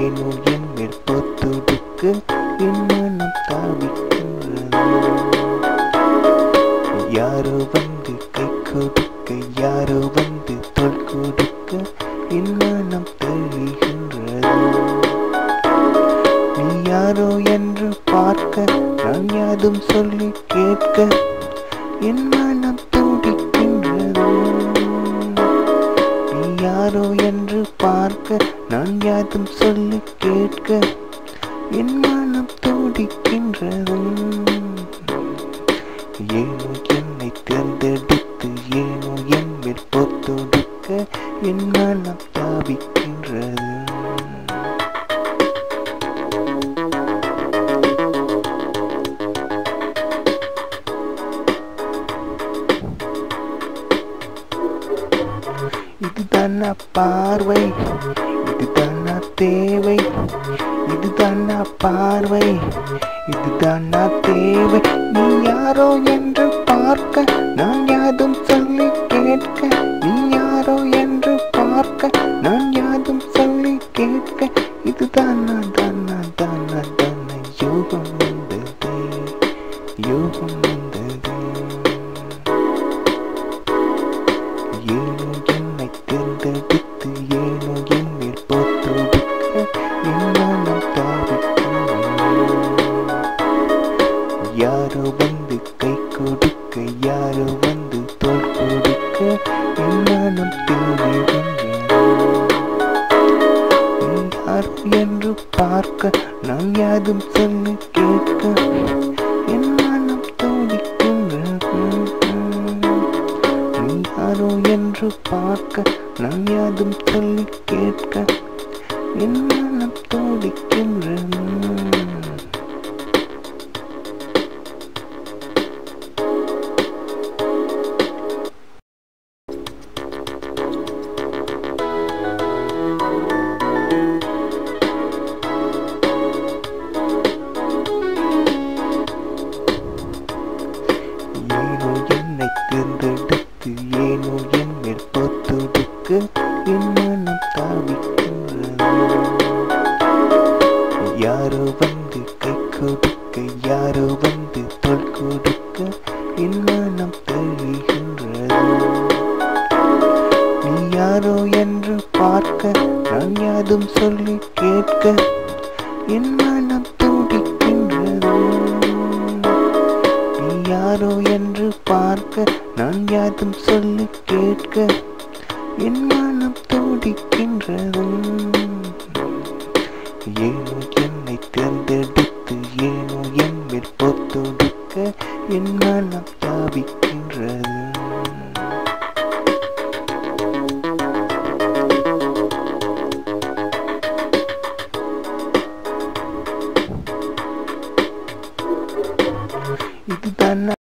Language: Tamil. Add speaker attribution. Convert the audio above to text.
Speaker 1: ஏனோ என் மேல் பொத்துடுக்க என் மனம் தாவிக்கின்றது யாரோ வந்து கை கொடுக்க யாரோ வந்து தோள் கொடுக்க என் மனம் தழுகின்றது நீ யாரோ என்று பார்க்க நான் யாதும் சொல்லி கேட்க என் மனம் துடிக்கின்றது நீ யாரோ என்று பார்க்க நான் யாதும் சொல்லி கேட்க என் மனம் துடிக்கின்றது ஏனோ என்னை தேர்ந்தெடுத்து ஏனோ என் மேல் பொத்தொடுக்க என் மனம் தாவிக்கின்றது இதுதான பார்வை இதுதான தேவை இதுதான பார்வை இதுதான தேவை நீ யாரோ என்று பார்க்க நான் யாதும் சொல்லி கேட்க நீ யாரோ என்று பார்க்க நான் யாதும் சொல்லி கேட்க இதுதான தான தான தான யோகம் வந்தது யோகம் வந்தது ஏனோ என்னை தேர்ந்தெடுத்து ஏனோ என் மேல் போத்தொடுக்க என் மனம் தாவிக்கின்றது. யாரோ வந்து கை கொடுக்க யாரோ வந்து தோள் கொடுக்க என் மனம் தேடுகின்றது. நீ யாரோ என்று பார்க்க நான் யாதும் சொல்லி கேட்க என் மனம் தோடிக்கின்றது நீ யாரோ என்று பார்க்க நான் யாதும் சொல்லி கேட்க என் மனம் தோடிக்கின்றது ஏனோ என்னை தேர்ந்தெடுத்து ஏனோ என் மேல் பொத்தொடுக்க என் மனம் தாவிக்கின்றது யாரோ வந்து கை கொடுக்க யாரோ வந்து தோள் கொடுக்க என் மனம் தழுகின்றது நீ யாரோ என்று பார்க்க நான் யாதும் சொல்லி கேட்க என் மனம் துடிக்கின்றது நீ யாரோ என்று பார்க்க நான் யாதும் சொல்லி கேட்க என் மனம் துடிக்கின்றது ஏனோ என்னை தேர்ந்து